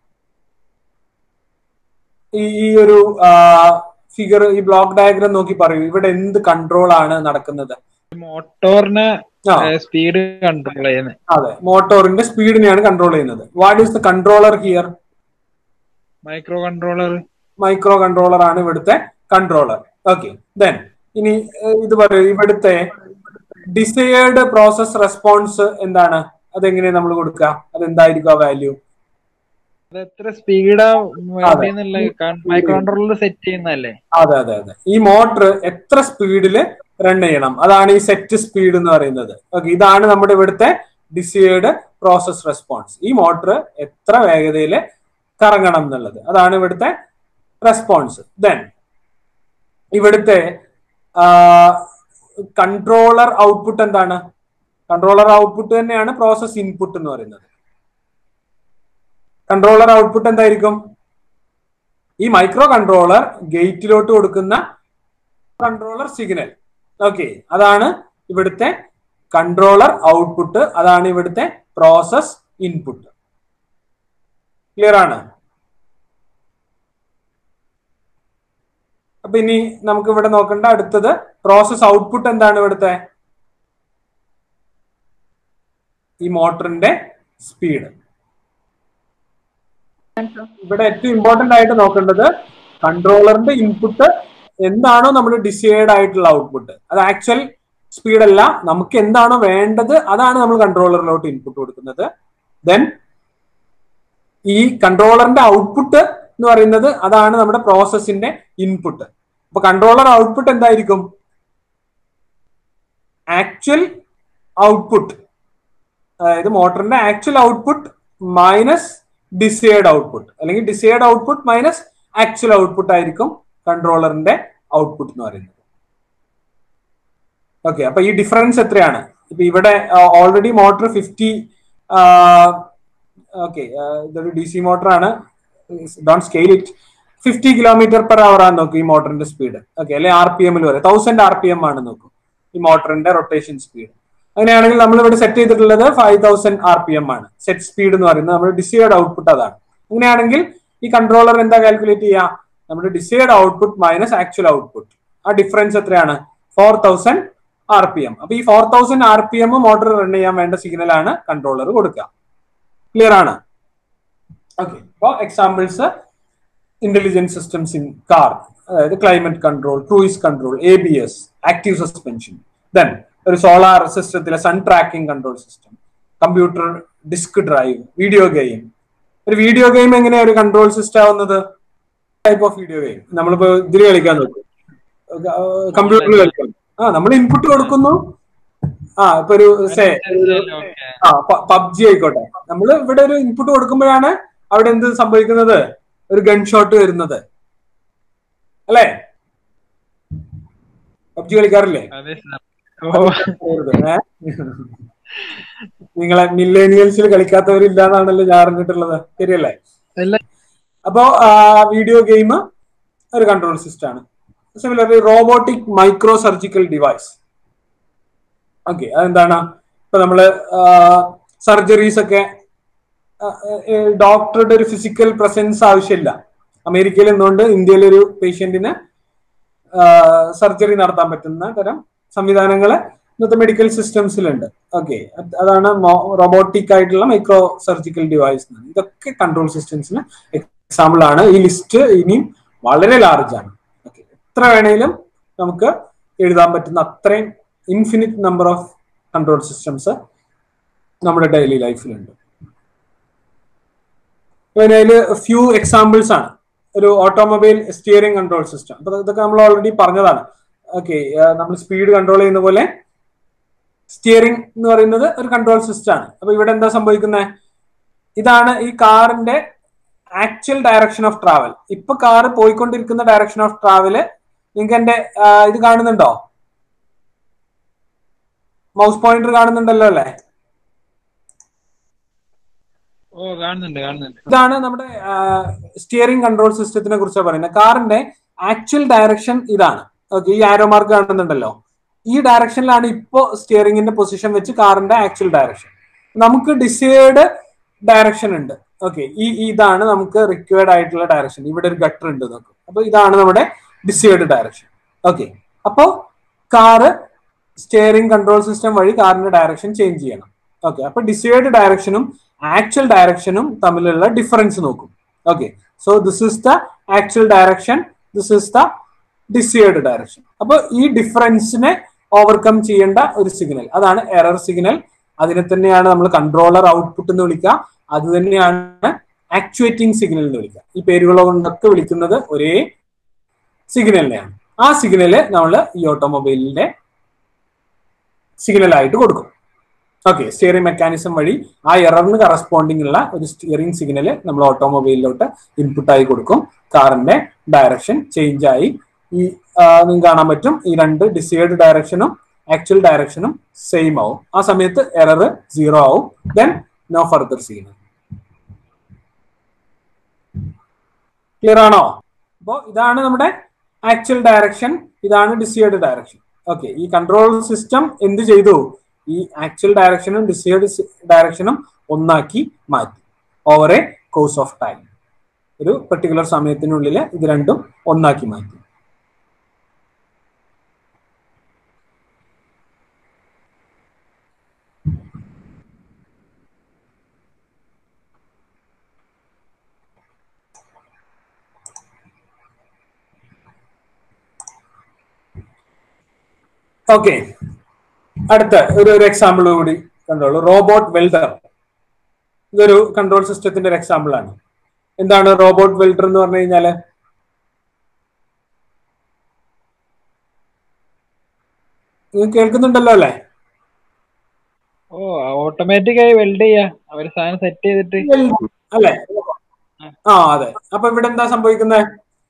ഈ ഈ ഒരു ഫിഗർ ഈ ബ്ലോക്ക് ഡയഗ്രാം നോക്കി പറയൂ ഇവിടെ എന്ത് കൺട്രോൾ ആണ് നടക്കുന്നത് മോട്ടോറിന് ആ സ്പീഡ് കൺട്രോൾ ചെയ്യുന്നത് അതെ മോട്ടോറിന്റെ സ്പീഡിനെയാണ് കൺട്രോൾ ചെയ്യുന്നത് what is the controller here microcontroller microcontroller ആണ് ഇവിടുത്തെ കൺട്രോളർ ഓക്കെ ദെൻ ഇനി ഏഹ്, ഇത് പറയൂ ഇവിടുത്തെ ഡിസയേർഡ് പ്രോസസ് റെസ്പോൺസ് എന്താണ് അതെങ്ങനെ നമ്മൾ കൊടുക്കുക അതെന്തായിരിക്കും ആ വാല്യൂ അത് എത്ര സ്പീഡാ അതെ. മൈക്രോ കൺട്രോളർ സെറ്റ് ചെയ്യുന്നതല്ലേ അതെ അതെ അതെ ഈ മോട്ടർ എത്ര സ്പീഡിൽ റൺ ചെയ്യണം അതാണ് ഈ സെറ്റ് സ്പീഡ് എന്ന് പറയുന്നത് ഓക്കെ ഇതാണ് നമ്മുടെ ഇവിടുത്തെ ഡിസയേർഡ് പ്രോസസ് റെസ്പോൺസ് ഈ മോട്ടർ എത്ര വേഗതയിൽ കറങ്ങണം എന്നുള്ളത് അതാണ് ഇവിടുത്തെ റെസ്പോൺസ് ദെൻ ഇവിടുത്തെ കൺട്രോളർ ഔട്ട്പുട്ട് എന്താണ് കൺട്രോളർ ഔട്ട്പുട്ട് തന്നെയാണ് പ്രോസസ് ഇൻപുട്ട് എന്ന് പറയുന്നത് കൺട്രോളർ ഔട്ട്പുട്ട് എന്തായിരിക്കും ഈ മൈക്രോ കൺട്രോളർ ഗേറ്റിലോട്ട് കൊടുക്കുന്ന കൺട്രോളർ സിഗ്നൽ ഓക്കെ അതാണ് ഇവിടുത്തെ കൺട്രോളർ ഔട്ട്പുട്ട് അതാണ് ഇവിടുത്തെ പ്രോസസ് ഇൻപുട്ട് ക്ലിയർ ആണ് അപ്പൊ ഇനി നമുക്ക് ഇവിടെ നോക്കേണ്ട അടുത്തത് പ്രോസസ് ഔട്ട്പുട്ട് എന്താണ് ഇവിടുത്തെ ഈ മോട്ടറിന്റെ സ്പീഡ് ഇവിടെ ഏറ്റവും ഇമ്പോർട്ടന്റ് ആയിട്ട് നോക്കേണ്ടത് കൺട്രോളറിന്റെ ഇൻപുട്ട് എന്താണോ നമ്മുടെ ഡിസൈഡ് ആയിട്ടുള്ള ഔട്ട്പുട്ട് അത് ആക്ച്വൽ സ്പീഡ് അല്ല നമുക്ക് എന്താണോ വേണ്ടത് അതാണ് നമ്മൾ കൺട്രോളറിലോട്ട് ഇൻപുട്ട് കൊടുക്കുന്നത് ദെൻ ഈ കൺട്രോളറിന്റെ ഔട്ട്പുട്ട് എന്ന് പറയുന്നത് അതാണ് നമ്മുടെ പ്രോസസ്സിന്റെ ഇൻപുട്ട് അപ്പൊ കൺട്രോളർ ഔട്ട്പുട്ട് എന്തായിരിക്കും ആക്ച്വൽ ഔട്ട്പുട്ട് അതായത് മോട്ടറിന്റെ actual output minus desired output അല്ലെങ്കിൽ desired output minus actual output ആയിരിക്കും കൺട്രോളറിന്റെ ഔട്ട്പുട്ട് എന്ന് പറയുന്നത് ഓക്കെ അപ്പൊ ഈ ഡിഫറൻസ് എത്രയാണ് ഇപ്പൊ ഇവിടെ ഓൾറെഡി മോട്ടർ ഫിഫ്റ്റി ഓക്കെ ഇതൊരു ഡി സി മോട്ടർ ആണ് don't scale it fifty kilometre per hour ആണ് നോക്കും ഈ മോട്ടറിന്റെ സ്പീഡ് ഓക്കെ അല്ലെ ആർ പി എമ്മിൽ വരെ തൗസൻഡ് ആർ പി എം ആണ് നോക്കും ഈ മോട്ടറിന്റെ റൊട്ടേഷൻ സ്പീഡ് അങ്ങനെയാണെങ്കിൽ നമ്മൾ ഇവിടെ സെറ്റ് ചെയ്തിട്ടുള്ളത് five thousand R P M ആണ് സെറ്റ് സ്പീഡ് എന്ന് പറയുന്നത് നമ്മുടെ ഡിസൈഡ് ഔട്ട്പുട്ട് അതാണ് അങ്ങനെയാണെങ്കിൽ ഈ കൺട്രോളർ എന്താ കാൽക്കുലേറ്റ് ചെയ്യുക നമ്മുടെ desired output minus actual output ആ ഡിഫറൻസ് എത്രയാണ് four thousand R P M അപ്പൊ ഈ four thousand R P M motor run ചെയ്യാൻ വേണ്ട സിഗ്നൽ ആണ് കൺട്രോളർ കൊടുക്കുക ക്ലിയർ ആണ് ഓക്കെ അപ്പോൾ examples intelligent systems in car അതായത് climate control cruise control A B S active suspension then ഒരു സോളാർ സിസ്റ്റത്തിലെ sun tracking control system computer disk drive video game ഒരു വീഡിയോ ഗെയിം എങ്ങനെയാ ഒരു കൺട്രോൾ സിസ്റ്റം ആവുന്നത് type of video game നമ്മളിപ്പോ ഇതിൽ കളിക്കാൻ നോക്കും കമ്പ്യൂട്ടറിൽ കളിക്കാം ആ നമ്മൾ ഇൻപുട്ട് കൊടുക്കുന്നു ആ ഇപ്പൊ ഒരു സേ ഓക്കെ ആ പബ്ജി ആയിക്കോട്ടെ നമ്മൾ ഇവിടെ ഒരു ഇൻപുട്ട് കൊടുക്കുമ്പോഴാണ് അവിടെ എന്ത് സംഭവിക്കുന്നത് ഒരു ഗൺ ഷോട്ട് വരുന്നത് അല്ലേ പബ്ജി കളിക്കാറില്ലേ അതെ സാർ ഓ ഏ? നിങ്ങളെ മില്ലേനിയൽസിൽ കളിക്കാത്തവരില്ല എന്നാണല്ലോ ഞാൻ അറിഞ്ഞിട്ടുള്ളത് ശരിയല്ലേ അല്ല അപ്പോ വീഡിയോ ഗെയിം ഒരു കൺട്രോൾ സിസ്റ്റം ആണ് similarly robotic micro surgical device okay അതെന്താണ് ഇപ്പൊ നമ്മള് സർജറീസ് ഒക്കെ ഡോക്ടറുടെ ഒരു ഫിസിക്കൽ പ്രസൻസ് ആവശ്യമില്ല അമേരിക്കയിൽ നിന്നുകൊണ്ട് ഇന്ത്യയിൽ ഒരു പേഷ്യന്റിന് സർജറി നടത്താൻ പറ്റുന്ന തരം സംവിധാനങ്ങൾ ഇന്നത്തെ മെഡിക്കൽ സിസ്റ്റംസിലുണ്ട് ഓക്കെ അതാണ് റോബോട്ടിക് ആയിട്ടുള്ള മൈക്രോ സർജിക്കൽ ഡിവൈസ് ഇതൊക്കെ കൺട്രോൾ സിസ്റ്റംസിന് എക്സാമ്പിൾ ആണ് ഈ ലിസ്റ്റ് ഇനിയും വളരെ ലാർജ് ആണ് ഓക്കെ എത്ര വേണേലും നമുക്ക് എഴുതാൻ പറ്റുന്ന അത്രയും infinite number of control systems നമ്മുടെ ഡെയിലി ലൈഫിലുണ്ട് അതിൽ ഫ്യൂ എക്സാമ്പിൾസ് ആണ് ഒരു ഓട്ടോമൊബൈൽ സ്റ്റിയറിംഗ് കൺട്രോൾ സിസ്റ്റം അപ്പൊ ഇതൊക്കെ നമ്മൾ ഓൾറെഡി പറഞ്ഞതാണ് ഓക്കെ നമ്മൾ സ്പീഡ് കൺട്രോൾ ചെയ്യുന്ന പോലെ സ്റ്റിയറിംഗ് എന്ന് പറയുന്നത് ഒരു കൺട്രോൾ സിസ്റ്റം ആണ് അപ്പൊ ഇവിടെ എന്താ സംഭവിക്കുന്നത് ഇതാണ് ഈ കാറിന്റെ ആക്ച്വൽ ഡയറക്ഷൻ ഓഫ് ട്രാവൽ ഇപ്പൊ കാറ് പോയിക്കൊണ്ടിരിക്കുന്ന ഡയറക്ഷൻ ഓഫ് ട്രാവല് നിങ്ങൾക്ക് എന്റെ ആ, ഇത് കാണുന്നുണ്ടോ മൗസ് പോയിന്റർ കാണുന്നുണ്ടല്ലോ അല്ലേ ഓ കാണുന്നുണ്ട് കാണുന്നുണ്ട് ഇതാണ് നമ്മുടെ സ്റ്റിയറിംഗ് കൺട്രോൾ സിസ്റ്റത്തിനെ കുറിച്ചാണ് പറയുന്നത് കാറിന്റെ ആക്ച്വൽ ഡയറക്ഷൻ ഇതാണ് ഓക്കെ ഈ ആരോ മാർക്ക് കാണുന്നുണ്ടല്ലോ ഈ ഡയറക്ഷനിലാണ് ഇപ്പോ സ്റ്റിയറിംഗിന്റെ പൊസിഷൻ വെച്ച് കാറിന്റെ ആക്ച്വൽ ഡയറക്ഷൻ നമുക്ക് ഡിസൈഡ് ഡയറക്ഷൻ ഉണ്ട് ഓക്കെ ഈ ഈ ഇതാണ് നമുക്ക് റിക്വയർഡ് ആയിട്ടുള്ള ഡയറക്ഷൻ ഇവിടെ ഒരു ഗട്ടർ ഉണ്ട് നോക്കും അപ്പൊ ഇതാണ് നമ്മുടെ ഡിസൈഡ് ഡയറക്ഷൻ ഓക്കെ അപ്പോ കാറ് സ്റ്റിയറിംഗ് കൺട്രോൾ സിസ്റ്റം വഴി കാറിന്റെ ഡയറക്ഷൻ ചേഞ്ച് ചെയ്യണം ഓക്കെ അപ്പൊ ഡിസൈഡ് ഡയറക്ഷനും ആക്ച്വൽ ഡയറക്ഷനും തമ്മിലുള്ള ഡിഫറൻസ് നോക്കും okay so this is the actual direction this is the desired direction അപ്പൊ ഈ ഡിഫറൻസിനെ ഓവർകം ചെയ്യേണ്ട ഒരു സിഗ്നൽ അതാണ് എറർ സിഗ്നൽ അതിനെ തന്നെയാണ് നമ്മൾ കൺട്രോളർ ഔട്ട്പുട്ട് എന്ന് വിളിക്കുക അത് തന്നെയാണ് ആക്ച്വേറ്റിംഗ് സിഗ്നൽ എന്ന് വിളിക്കുക ഈ പേരുകൾ കൊണ്ടൊക്കെ വിളിക്കുന്നത് ഒരേ സിഗ്നലിനെയാണ് ആ സിഗ്നല് നമ്മൾ ഈ ഓട്ടോമൊബൈലിന്റെ സിഗ്നൽ ആയിട്ട് കൊടുക്കും ഓക്കെ സ്റ്റിയറിംഗ് മെക്കാനിസം വഴി ആ എററിന് കറസ്പോണ്ടിങ് ഉള്ള ഒരു സ്റ്റിയറിംഗ് സിഗ്നൽ നമ്മൾ ഓട്ടോമൊബൈലിലോട്ട് ഇൻപുട്ട് ആയി കൊടുക്കും കാറിന്റെ ഡയറക്ഷൻ ചേഞ്ച് ആയി ഈ നിങ്ങൾക്ക് കാണാൻ പറ്റും ഈ രണ്ട് ഡിസൈഡ് ഡയറക്ഷനും ആക്ച്വൽ ഡയറക്ഷനും സെയിം ആവും ആ സമയത്ത് എറർ സീറോ ആവും then no further signal clear ആണോ അപ്പോൾ ഇതാണ് നമ്മുടെ ആക്ച്വൽ ഡയറക്ഷൻ ഇതാണ് ഡിസൈഡ് ഡയറക്ഷൻ ഓക്കെ ഈ കൺട്രോൾ സിസ്റ്റം എന്ത് ചെയ്തു ഈ ആക്ച്വൽ ഡയറക്ഷനും ഡിസൈഡ് ഡയറക്ഷനും ഒന്നാക്കി മാറ്റി over a course of time ഒരു പെർട്ടിക്കുലർ സമയത്തിനുള്ളിൽ ഇത് രണ്ടും ഒന്നാക്കി മാറ്റി ഓക്കെ അടുത്ത ഒരു ഒരു എക്സാമ്പിൾ കൂടി കണ്ടോളൂ റോബോട്ട് വെൽഡർ ഇതൊരു കൺട്രോൾ സിസ്റ്റത്തിന്റെ ഒരു എക്സാമ്പിൾ ആണ് എന്താണ് റോബോട്ട് വെൽഡർ എന്ന് പറഞ്ഞു കഴിഞ്ഞാല് നിങ്ങൾ കേൾക്കുന്നുണ്ടല്ലോ അല്ലേ ഓ ഓട്ടോമാറ്റിക് ആയി വെൽഡ് ചെയ്യാ അവര് സാധനം സെറ്റ് ചെയ്തിട്ട് അല്ലേ ആ അതെ അപ്പൊ ഇവിടെ എന്താ സംഭവിക്കുന്നത്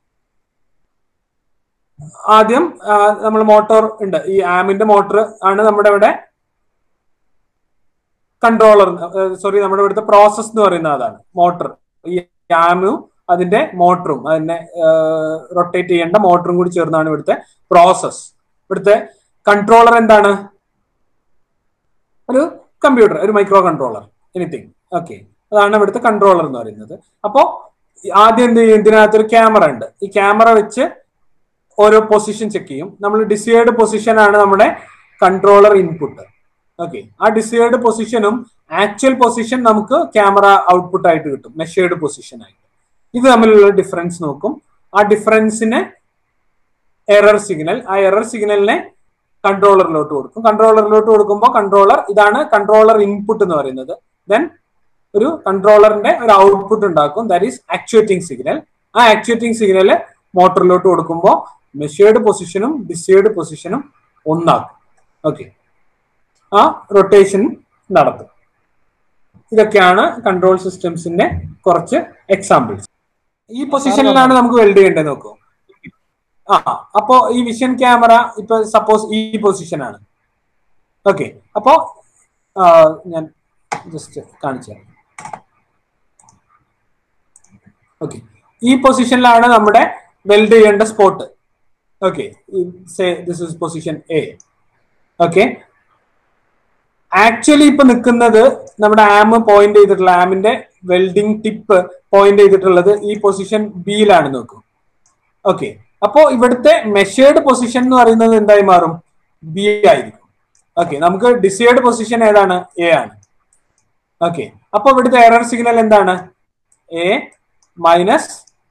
ആദ്യം നമ്മൾ മോട്ടോർ ഉണ്ട് ഈ ആമിന്റെ മോട്ടോർ ആണ് നമ്മുടെ ഇവിടെ കൺട്രോളർ സോറി നമ്മുടെ ഇവിടുത്തെ പ്രോസസ് എന്ന് പറയുന്ന അതാണ് മോട്ടർ ഈ ആമും അതിന്റെ മോട്ടറും അതിനെ റൊട്ടേറ്റ് ചെയ്യേണ്ട മോട്ടറും കൂടി ചേർന്നാണ് ഇവിടുത്തെ പ്രോസസ് ഇവിടുത്തെ കൺട്രോളർ എന്താണ് ഒരു കമ്പ്യൂട്ടർ ഒരു മൈക്രോ കൺട്രോളർ എനിത്തിങ് ഓക്കെ അതാണ് ഇവിടുത്തെ കൺട്രോളർ എന്ന് പറയുന്നത് അപ്പോ ആദ്യം എന്ത് ചെയ്യും ഇതിനകത്ത് ഒരു ക്യാമറ ഉണ്ട് ഈ ക്യാമറ വെച്ച് ഓരോ പൊസിഷൻ ചെക്ക് ചെയ്യും നമ്മൾ ഡിസൈഡ് പൊസിഷൻ ആണ് നമ്മുടെ കൺട്രോളർ ഇൻപുട്ട് ഓക്കെ ആ ഡിസൈഡ് പൊസിഷനും ആക്ച്വൽ പൊസിഷൻ നമുക്ക് ക്യാമറ ഔട്ട്പുട്ട് ആയിട്ട് കിട്ടും മെഷേർഡ് പൊസിഷൻ ആയിട്ട് ഇത് തമ്മിലുള്ള ഡിഫറൻസ് നോക്കും ആ ഡിഫറൻസിനെ എറർ സിഗ്നൽ ആ എറർ സിഗ്നലിനെ കൺട്രോളറിലോട്ട് കൊടുക്കും കൺട്രോളറിലോട്ട് കൊടുക്കുമ്പോൾ കൺട്രോളർ ഇതാണ് കൺട്രോളർ ഇൻപുട്ട് എന്ന് പറയുന്നത് ദെൻ ഒരു കൺട്രോളറിന്റെ ഒരു ഔട്ട്പുട്ട് ഉണ്ടാക്കും ദാറ്റ് ഈസ് ആക്ച്വേറ്റിംഗ് സിഗ്നൽ ആ ആക്ച്വേറ്റിംഗ് സിഗ്നൽ മോട്ടറിലോട്ട് കൊടുക്കുമ്പോൾ മെഷേർഡ് പൊസിഷനും ഡിസേർഡ് പൊസിഷനും ഒന്നാക്കും ഓക്കെ ആ റൊട്ടേഷൻ നടത്തും ഇതൊക്കെയാണ് കൺട്രോൾ സിസ്റ്റംസിന്റെ കുറച്ച് എക്സാമ്പിൾസ് ഈ പൊസിഷനിലാണ് നമുക്ക് വെൽഡ് ചെയ്യേണ്ടത് നോക്കൂ ആ അപ്പോ ഈ വിഷൻ ക്യാമറ ഇപ്പൊ സപ്പോസ് ഈ പൊസിഷൻ ആണ് ഓക്കെ അപ്പോ ആ, ഞാൻ ജസ്റ്റ് കാണിച്ചു തരാം ഓക്കെ ഈ പൊസിഷനിലാണ് നമ്മുടെ വെൽഡ് ചെയ്യേണ്ട spot okay say this is position A okay actually ഇപ്പൊ നിൽക്കുന്നത് നമ്മുടെ ആം പോയിന്റ് ചെയ്തിട്ടുള്ള ആമിന്റെ വെൽഡിംഗ് ടിപ്പ് പോയിന്റ് ചെയ്തിട്ടുള്ളത് ഈ പൊസിഷൻ ബിയിലാണ് നോക്കൂ ഓക്കെ അപ്പോ ഇവിടുത്തെ മെഷേർഡ് പൊസിഷൻ എന്ന് പറയുന്നത് എന്തായി മാറും ബി ആയിരിക്കും ഓക്കെ നമുക്ക് ഡിസൈഡ് പൊസിഷൻ ഏതാണ് എ ആണ് ഓക്കെ അപ്പൊ ഇവിടുത്തെ എറർ സിഗ്നൽ എന്താണ് എ മൈനസ്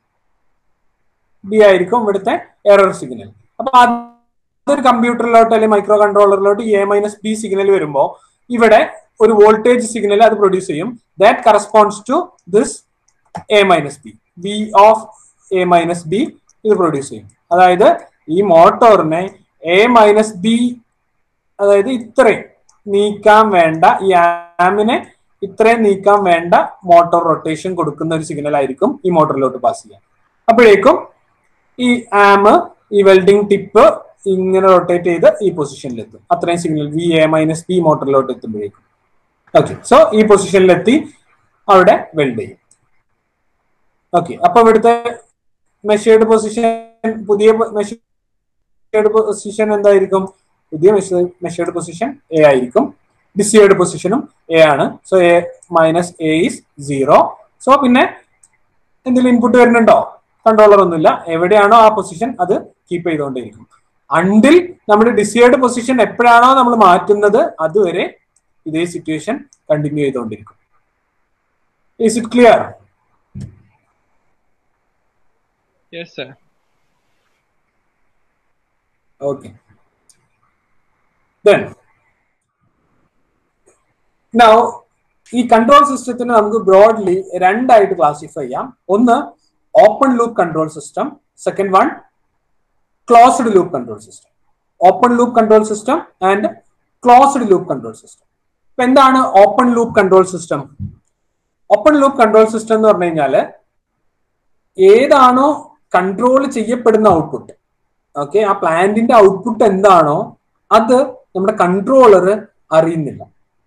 ബി ആയിരിക്കും ഇവിടുത്തെ എറർ സിഗ്നൽ അപ്പൊ അതൊരു കമ്പ്യൂട്ടറിലോട്ട് അല്ലെങ്കിൽ മൈക്രോ കൺട്രോളറിലോട്ട് എ മൈനസ് ബി സിഗ്നൽ വരുമ്പോൾ ഇവിടെ ഒരു വോൾട്ടേജ് സിഗ്നൽ അത് പ്രൊഡ്യൂസ് ചെയ്യും that corresponds to this A minus B V of A minus B ഇത് പ്രൊഡ്യൂസ് ചെയ്യും അതായത് ഈ മോട്ടോറിനെ എ മൈനസ് ബി അതായത് ഇത്രയും നീക്കാൻ വേണ്ട ഈ ആമിനെ ഇത്രയും നീക്കാൻ വേണ്ട മോട്ടോർ റൊട്ടേഷൻ കൊടുക്കുന്ന ഒരു സിഗ്നൽ ആയിരിക്കും ഈ മോട്ടറിലോട്ട് പാസ് ചെയ്യാൻ അപ്പോഴേക്കും ഈ ആം ഈ വെൽഡിംഗ് ടിപ്പ് ഇങ്ങനെ റൊട്ടേറ്റ് ചെയ്ത് ഈ പൊസിഷനിലെത്തും അത്രയും signal V A minus B മോട്ടറിലോട്ട് എത്തുമ്പോഴേക്കും ഓക്കെ സോ ഈ പൊസിഷനിലെത്തി അവിടെ വെൽഡ് ചെയ്യും ഓക്കെ അപ്പൊ ഇവിടുത്തെ മെഷേർഡ് പൊസിഷൻ പുതിയ മെഷേർഡ് പൊസിഷൻ എന്തായിരിക്കും പുതിയ മെഷേർഡ് പൊസിഷൻ എ ആയിരിക്കും ഡിസിയേർഡ് പൊസിഷനും എ ആണ് so A minus A is zero so പിന്നെ എന്തെങ്കിലും ഇൻപുട്ട് വരുന്നുണ്ടോ കൺട്രോളർ ഒന്നുമില്ല എവിടെയാണോ ആ പൊസിഷൻ അത് കീപ്പ് ചെയ്തുകൊണ്ടേയിരിക്കും അണ്ടിൽ നമ്മുടെ ഡിസിയേർഡ് പൊസിഷൻ എപ്പോഴാണോ നമ്മൾ മാറ്റുന്നത് അതുവരെ ഇതേ സിറ്റുവേഷൻ കണ്ടിന്യൂ ചെയ്തുകൊണ്ടിരിക്കും is it clear yes sir Okay. Then, now ഈ കൺട്രോൾ സിസ്റ്റത്തിന് നമുക്ക് ബ്രോഡ്ലി രണ്ടായിട്ട് ക്ലാസിഫൈ ചെയ്യാം ഒന്ന് open loop control system second one closed loop control system open loop control system and closed loop control system ഇപ്പൊ എന്താണ് open loop control system open loop control system എന്ന് പറഞ്ഞു കഴിഞ്ഞാൽ ഏതാണോ കൺട്രോൾ ചെയ്യപ്പെടുന്ന ഔട്ട്പുട്ട് ഓക്കെ ആ പ്ലാന്റിന്റെ ഔട്ട്പുട്ട് എന്താണോ അത് നമ്മുടെ കൺട്രോളർ അറിയുന്നില്ല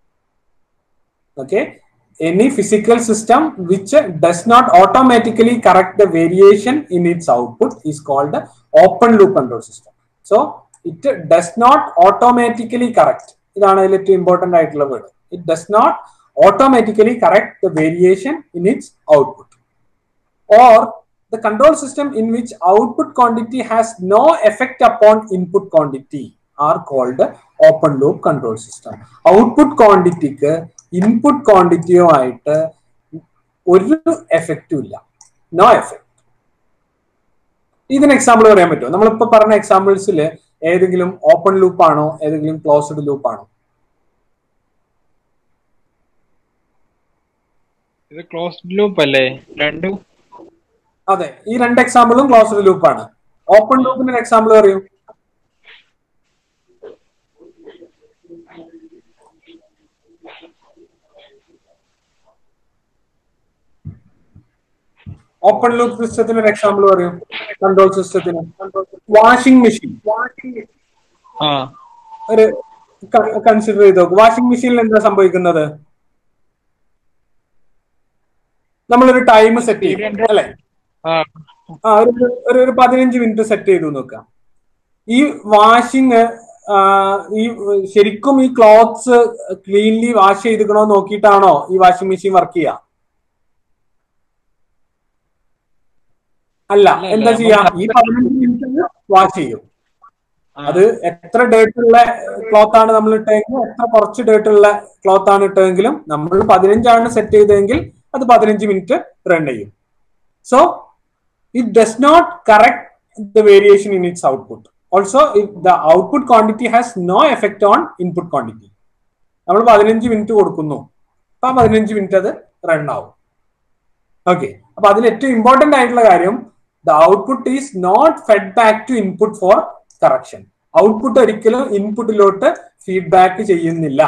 okay any physical system which does not automatically correct the variation in its output is called open loop control system so it does not automatically correct ഇതാണ് അതിൽ ഏറ്റവും ഇമ്പോർട്ടന്റ് ആയിട്ടുള്ള word it does not automatically correct the variation in its output or the control system in which output quantity has no effect upon input quantity are called open loop control system output quantityക്ക് input ക്വാണ്ടിറ്റിയുമായിട്ട് ഒരു എഫക്റ്റും ഇല്ല no effect ഇതിന് example പറയാൻ പറ്റുമോ നമ്മളിപ്പോ പറഞ്ഞ എക്സാമ്പിൾസിൽ ഏതെങ്കിലും ഓപ്പൺ ലൂപ്പ് ആണോ ഏതെങ്കിലും ക്ലോസ്ഡ് ലൂപ്പ് ആണോ ഇത് ക്ലോസ്ഡ് ലൂപ്പ് അല്ലേ രണ്ടും അതെ ഈ രണ്ട് എക്സാമ്പിളും ക്ലോസ്ഡ് ലൂപ്പ് ആണ് ഓപ്പൺ ലൂപ്പിന് ഒരു എക്സാമ്പിൾ പറയൂ ഓപ്പൺ ലൂപ്പ് സിസ്റ്റത്തിന് ഒരു എക്സാമ്പിൾ പറയൂ കൺട്രോൾ സിസ്റ്റത്തിന് വാഷിംഗ് മെഷീൻ ആ ഒരു കൺസിഡർ ചെയ്ത് നോക്ക് വാഷിംഗ് മെഷീനിൽ എന്താ സംഭവിക്കുന്നത് നമ്മളൊരു ടൈം സെറ്റ് ചെയ്യും അല്ലെ ആ ആ ഒരു ഒരു ഒരു പതിനഞ്ച് മിനിറ്റ് സെറ്റ് ചെയ്തു നോക്കാം ഈ വാഷിങ് ഈ ശരിക്കും ഈ ക്ലോത്ത്സ് ക്ലീൻലി വാഷ് ചെയ്തിക്കണോ നോക്കിയിട്ടാണോ ഈ വാഷിംഗ് മെഷീൻ വർക്ക് ചെയ്യുക അല്ല അല്ല, എന്താ നമ്മൾ ചെയ്യാ ഈ പതിനഞ്ച് മിനിറ്റ് വാഷ് ചെയ്യും ആ. അത് എത്ര ഡേറ്റ് ഉള്ള ക്ലോത്ത് ആണ് നമ്മൾ ഇട്ടതെങ്കിൽ എത്ര കുറച്ച് ഡേറ്റ് ഉള്ള ക്ലോത്ത് ആണ് ഇട്ടതെങ്കിലും നമ്മൾ പതിനഞ്ചാണ് സെറ്റ് ചെയ്തതെങ്കിൽ അത് പതിനഞ്ച് മിനിറ്റ് റൺ ചെയ്യും so it does not correct the variation in its output. Also, if the output quantity has no effect on input quantity. നമ്മൾ പതിനഞ്ച് മിനിറ്റ് കൊടുക്കുന്നു അപ്പൊ ആ പതിനഞ്ച് മിനിറ്റ് അത് റൺ ആവും ഓക്കെ അപ്പൊ അതിൽ ഏറ്റവും ഇമ്പോർട്ടന്റ് ആയിട്ടുള്ള കാര്യം the output is not fed back to input for correction output ഒരിക്കലും ഇൻപുട്ടിലോട്ട് ഫീഡ്ബാക്ക് ചെയ്യുന്നില്ല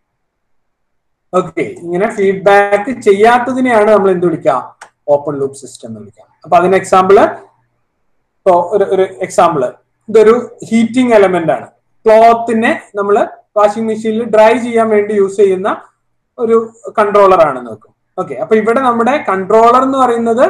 ഓക്കെ ഇങ്ങനെ ഫീഡ്ബാക്ക് ചെയ്യാത്തതിനെയാണ് നമ്മൾ എന്ത് വിളിക്കുക ഓപ്പൺ ലൂപ്പ് സിസ്റ്റം എന്ന് വിളിക്കുക അപ്പൊ അതിന് എക്സാമ്പിള് ഇപ്പോ ഒരു ഒരു എക്സാമ്പിള് ഇതൊരു ഹീറ്റിംഗ് എലമെന്റ് ആണ് ക്ലോത്തിനെ നമ്മൾ വാഷിംഗ് മെഷീനിൽ ഡ്രൈ ചെയ്യാൻ വേണ്ടി യൂസ് ചെയ്യുന്ന ഒരു കൺട്രോളർ ആണ് നോക്കും ഓക്കെ അപ്പൊ ഇവിടെ നമ്മുടെ കൺട്രോളർ എന്ന് പറയുന്നത്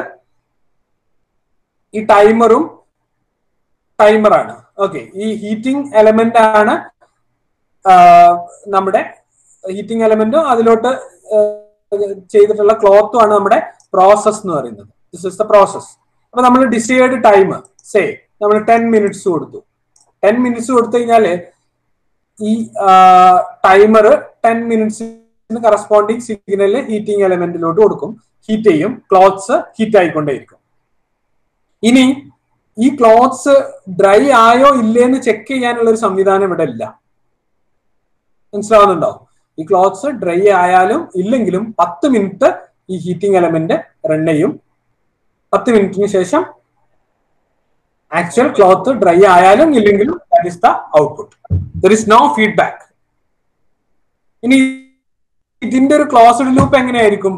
ഈ ടൈമറും ടൈമറാണ് ഓക്കെ ഈ ഹീറ്റിംഗ് എലമെന്റ് ആണ് നമ്മുടെ ഹീറ്റിംഗ് എലമെന്റും അതിലോട്ട് ചെയ്തിട്ടുള്ള ക്ലോത്തും ആണ് നമ്മുടെ പ്രോസസ് എന്ന് പറയുന്നത് ദിസ് ഇസ് ദ പ്രോസസ് അപ്പൊ നമ്മൾ ഡിസൈഡ് ടൈം സേ നമ്മൾ ടെൻ മിനിറ്റ്സ് കൊടുത്തു ടെൻ മിനിറ്റ്സ് കൊടുത്തു കഴിഞ്ഞാല് ഈ ടൈമർ ടെൻ മിനിറ്റ്സിന് കറസ്പോണ്ടിങ് സിഗ്നൽ ഹീറ്റിംഗ് എലമെന്റിലോട്ട് കൊടുക്കും ഹീറ്റ് ചെയ്യും ക്ലോത്ത്സ് ഹീറ്റ് ആയിക്കൊണ്ടേയിരിക്കും ഇനി ഈ ക്ലോത്ത്സ് ഡ്രൈ ആയോ ഇല്ലേന്ന് ചെക്ക് ചെയ്യാനുള്ള ഒരു സംവിധാനം ഇവിടെ ഇല്ല മനസ്സിലാവുന്നുണ്ടോ ഈ ക്ലോത്ത്സ് ഡ്രൈ ആയാലും ഇല്ലെങ്കിലും പത്ത് മിനിറ്റ് ഈ ഹീറ്റിംഗ് എലമെന്റ് റൺ ചെയ്യും പത്ത് മിനിറ്റിന് ശേഷം ആക്ച്വൽ ക്ലോത്ത് ഡ്രൈ ആയാലും ഇല്ലെങ്കിലും that is the output there is no feedback ഇനി ഇതിന്റെ ഒരു ക്ലോസ്ഡ് ലൂപ്പ് എങ്ങനെയായിരിക്കും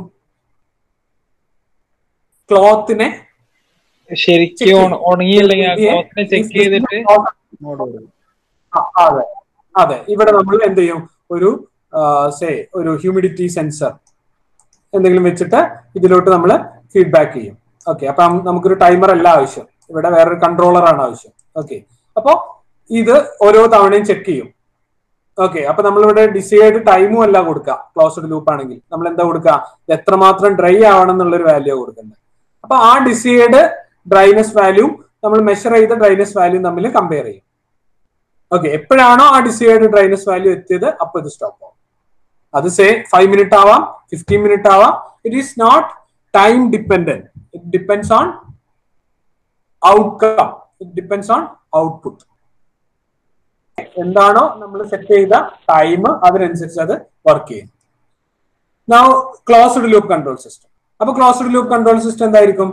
ക്ലോത്തിനെ ശരിക്കും ഉണങ്ങിയില്ലെങ്കിൽ ആ ക്ലോത്തിനെ ചെക്ക് ചെയ്തിട്ട് അതെ അതെ ഇവിടെ നമ്മൾ എന്ത് ചെയ്യും ഒരു സേ ഒരു ഹ്യൂമിഡിറ്റി സെൻസർ എന്തെങ്കിലും വെച്ചിട്ട് ഇതിലോട്ട് നമ്മൾ ഫീഡ്ബാക്ക് ചെയ്യും ഓക്കെ അപ്പൊ നമുക്കൊരു ടൈമർ അല്ല ആവശ്യം ഇവിടെ വേറൊരു കൺട്രോളർ ആണ് ആവശ്യം ഓക്കെ അപ്പോ ഇത് ഓരോ തവണയും ചെക്ക് ചെയ്യും ഓക്കെ അപ്പൊ നമ്മളിവിടെ ഡിസൈഡ് ടൈമും അല്ല കൊടുക്കുക ക്ലോസ്ഡ് ലൂപ്പ് ആണെങ്കിൽ നമ്മൾ എന്താ കൊടുക്കുക എത്രമാത്രം ഡ്രൈ ആവണം എന്നുള്ളൊരു വാല്യൂ കൊടുക്കുന്നത് അപ്പൊ ആ ഡിസൈഡ് ഡ്രൈനെസ് വാല്യൂ നമ്മൾ മെഷർ ചെയ്ത ഡ്രൈനെസ് വാല്യൂ തമ്മിൽ കമ്പയർ ചെയ്യും ഓക്കെ എപ്പോഴാണോ ആ ഡിസൈഡ് ഡ്രൈനെസ് വാല്യൂ എത്തിയത് അപ്പൊ ഇത് സ്റ്റോപ്പ് ആവും അത് സേ ഫൈവ് മിനിറ്റ് ആവാം ഫിഫ്റ്റീൻ മിനിറ്റ് ആവാം it is not time dependent it depends on outcome it depends on output എന്താണോ നമ്മൾ സെറ്റ് ചെയ്ത ടൈം അതിനനുസരിച്ച് അത് വർക്ക് ചെയ്യും now closed loop control system അപ്പൊ ക്ലോസ്ഡ് ലൂപ്പ് കൺട്രോൾ സിസ്റ്റം എന്തായിരിക്കും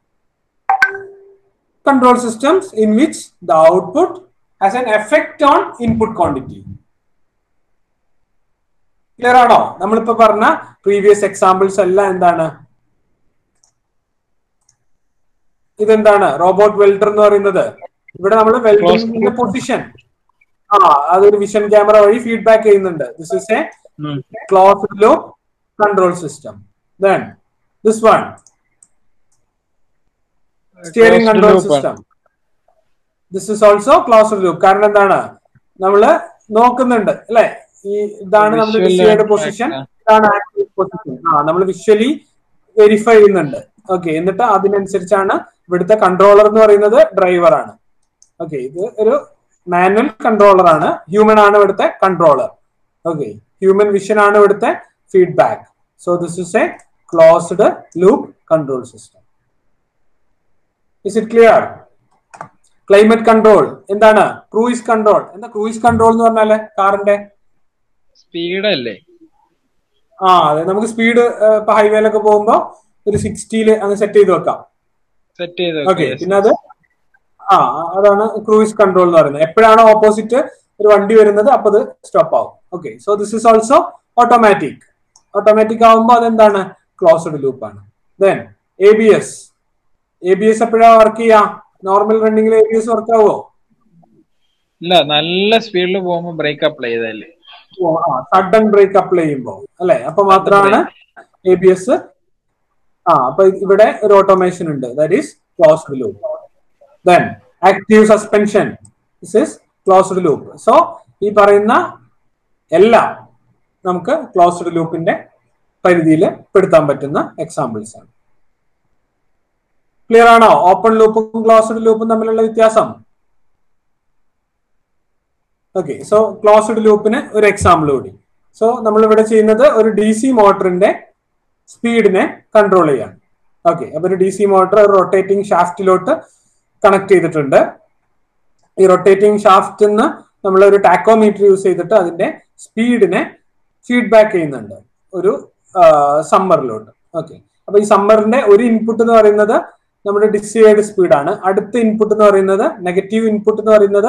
control systems in which the output has an effect on input quantity clear ആണോ നമ്മളിപ്പോ പറഞ്ഞ പ്രീവിയസ് എക്സാമ്പിൾസ് എല്ലാം എന്താണ് ഇതെന്താണ് റോബോട്ട് വെൽഡർ എന്ന് പറയുന്നത് ഇവിടെ നമ്മൾ വെൽഡിങ്ങിന്റെ പൊസിഷൻ ആ അതൊരു വിഷൻ ക്യാമറ വഴി ഫീഡ്ബാക്ക് ചെയ്യുന്നുണ്ട് this is a closed loop control system then this one steering control system this is also closed loop കാരണം എന്താണ് നമ്മള് നോക്കുന്നുണ്ട് അല്ലെ ഈ ഇതാണ് നമ്മുടെ ഡിസൈഡ് പൊസിഷൻ ഇതാണ് ആക്റ്റീവ് പൊസിഷൻ ആ നമ്മൾ വിഷ്വലി വെരിഫൈ ചെയ്യുന്നുണ്ട് ഓക്കെ എന്നിട്ട് അതിനനുസരിച്ചാണ് ഇവിടുത്തെ കൺട്രോളർ എന്ന് പറയുന്നത് ഡ്രൈവർ ആണ് ഓക്കെ ഇത് ഒരു മാനുവൽ കൺട്രോളർ ആണ് ഹ്യൂമൻ ആണ് ഇവിടുത്തെ കൺട്രോളർ ഓക്കെ ഹ്യൂമൻ വിഷൻ ആണ് ഇവിടുത്തെ feedback so this is a closed loop control system is it clear climate control എന്താണ് ക്രൂയിസ് കൺട്രോൾ എന്താ ക്രൂയിസ് കൺട്രോൾ എന്ന് പറഞ്ഞാല് കാറിന്റെ സ്പീഡ് അല്ലേ ആ അതെ നമുക്ക് സ്പീഡ് ഇപ്പൊ ഹൈവേയിലൊക്കെ പോകുമ്പോ ഒരു സിക്സ്റ്റിയില് അങ്ങ് സെറ്റ് ചെയ്ത് വെക്കാം സെറ്റ് ചെയ്ത് ഓക്കെ പിന്നെ അത് ആ അതാണ് ക്രൂയിസ് കൺട്രോൾ എന്ന് പറയുന്നത് എപ്പോഴാണോ ഓപ്പോസിറ്റ് ഒരു വണ്ടി വരുന്നത് അപ്പൊ അത് സ്റ്റോപ്പ് ആവും okay so this is also automatic automatic ആവുമ്പോൾ അതെന്താണ് ക്ലോസ്ഡ് ലൂപ്പ് ആണ് then A B S A B S എപ്പോഴാ വർക്ക് ചെയ്യാ നോർമൽ റണ്ണിംഗിൽ എ ബി എസ് വർക്ക് ആവുമോ ഇല്ല നല്ല സ്പീഡിൽ പോകുമ്പോ ബ്രേക്ക് അപ്ലൈ ചെയ്തല്ലേ സഡൻ ബ്രേക്ക് അപ്ലൈ ചെയ്യുമ്പോൾ അല്ലെ അപ്പൊ മാത്രമാണ് എ ബി എസ് ആ അപ്പൊ ഇവിടെ ഒരു ഓട്ടോമേഷൻ ഉണ്ട് that is closed loop then active suspension this is closed loop so ഈ പറയുന്ന എല്ലാം നമുക്ക് ക്ലോസ്ഡ് ലൂപ്പിന്റെ പരിധിയിൽ പെടുത്താൻ പറ്റുന്ന എക്സാമ്പിൾസ് ആണ് ക്ലിയർ ആണോ ഓപ്പൺ ലൂപ്പും ക്ലോസ്ഡ് ലൂപ്പും തമ്മിലുള്ള വ്യത്യാസം ഓക്കെ സോ ക്ലോസ്ഡ് ലൂപ്പിന് ഒരു എക്സാമ്പിൾ കൂടി സോ നമ്മൾ ഇവിടെ ചെയ്യുന്നത് ഒരു ഡി സി മോട്ടറിന്റെ സ്പീഡിനെ കൺട്രോൾ ചെയ്യാൻ ഓക്കെ അപ്പൊ ഒരു ഡി സി മോട്ടർ റൊട്ടേറ്റിംഗ് ഷാഫ്റ്റിലോട്ട് കണക്ട് ചെയ്തിട്ടുണ്ട് ഈ റൊട്ടേറ്റിംഗ് ഷാഫ്റ്റിൽ നിന്ന് നമ്മൾ ഒരു ടാക്കോമീറ്റർ യൂസ് ചെയ്തിട്ട് അതിന്റെ സ്പീഡിനെ ഫീഡ്ബാക്ക് ചെയ്യുന്നുണ്ട് ഒരു സമ്മറിലോട്ട് ഓക്കെ അപ്പൊ ഈ സമ്മറിന്റെ ഒരു ഇൻപുട്ട് എന്ന് പറയുന്നത് നമ്മുടെ ഡിസൈഡ് സ്പീഡാണ് അടുത്ത ഇൻപുട്ട് എന്ന് പറയുന്നത് നെഗറ്റീവ് ഇൻപുട്ട് എന്ന് പറയുന്നത്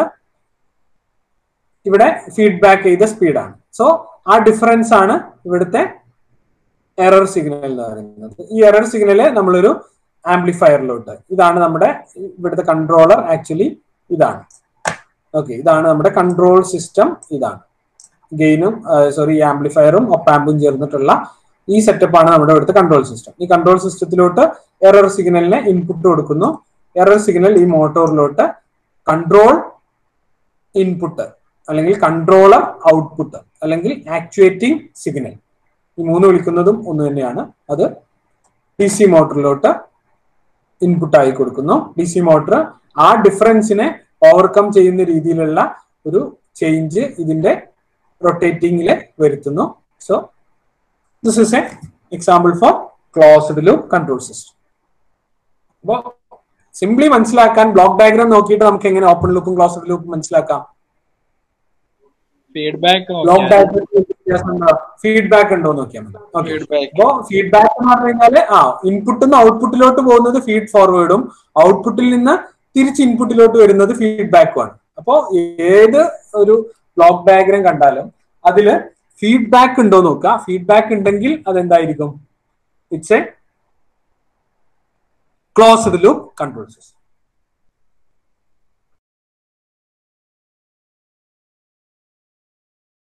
ഇവിടെ ഫീഡ്ബാക്ക് ചെയ്ത സ്പീഡാണ് സോ ആ ഡിഫറൻസ് ആണ് ഇവിടുത്തെ എറർ സിഗ്നൽ എന്ന് പറയുന്നത് ഈ എറർ സിഗ്നല് നമ്മളൊരു ആംപ്ലിഫയറിലോട്ട് ഇതാണ് നമ്മുടെ ഇവിടുത്തെ കൺട്രോളർ ആക്ച്വലി ഇതാണ് ഓക്കെ ഇതാണ് നമ്മുടെ കൺട്രോൾ സിസ്റ്റം ഇതാണ് ഗെയിനും സോറി ആംപ്ലിഫയറും ഒപ്പാമ്പും ചേർന്നിട്ടുള്ള ഈ സെറ്റപ്പ് ആണ് നമ്മുടെ ഇവിടുത്തെ കൺട്രോൾ സിസ്റ്റം ഈ കൺട്രോൾ സിസ്റ്റത്തിലോട്ട് എറർ സിഗ്നലിന് ഇൻപുട്ട് കൊടുക്കുന്നു എറർ സിഗ്നൽ ഈ മോട്ടോറിലോട്ട് കൺട്രോൾ ഇൻപുട്ട് അല്ലെങ്കിൽ കൺട്രോളർ ഔട്ട്പുട്ട് അല്ലെങ്കിൽ ആക്ച്വേറ്റിംഗ് സിഗ്നൽ ഈ മൂന്ന് വിളിക്കുന്നതും ഒന്ന് തന്നെയാണ് അത് ഡി സി മോട്ടറിലോട്ട് ഇൻപുട്ട് ആയി കൊടുക്കുന്നു ഡി സി മോട്ടർ ആ ഡിഫറൻസിനെ ഓവർകം ചെയ്യുന്ന രീതിയിലുള്ള ഒരു ചേഞ്ച് ഇതിന്റെ റൊട്ടേറ്റിംഗിൽ വരുത്തുന്നു so this is a example for closed loop control system അപ്പോ സിംപ്ലി മനസ്സിലാക്കാൻ ബ്ലോക്ക് ഡയഗ്രാം നോക്കിയിട്ട് നമുക്ക് എങ്ങനെ ഓപ്പൺ ലൂപ്പും ക്ലോസ്ഡ് ലൂപ്പും മനസ്സിലാക്കാം ഫീഡ്ബാക്ക് ബ്ലോക്ക് ഡയഗ്രാം ഫീഡ്ബാക്ക് ഉണ്ടോ എന്ന് നോക്കിയാൽ മതി ഓക്കെ ഫീഡ്ബാക്ക് അപ്പോ ഫീഡ്ബാക്ക് എന്ന് പറഞ്ഞു കഴിഞ്ഞാല് ആ ഇൻപുട്ടിൽ നിന്ന് ഔട്ട്പുട്ടിലോട്ട് പോകുന്നത് ഫീഡ് ഫോർവേഡും ഔട്ട്പുട്ടിൽ നിന്ന് തിരിച്ച് ഇൻപുട്ടിലോട്ട് വരുന്നത് ഫീഡ്ബാക്കും ആണ് അപ്പോ ഏത് ഒരു ബ്ലോക്ക് ഡയഗ്രാം കണ്ടാലും അതില് ഫീഡ്ബാക്ക് ഉണ്ടോ നോക്കുക ഫീഡ്ബാക്ക് ഉണ്ടെങ്കിൽ അതെന്തായിരിക്കും it's a closed loop control system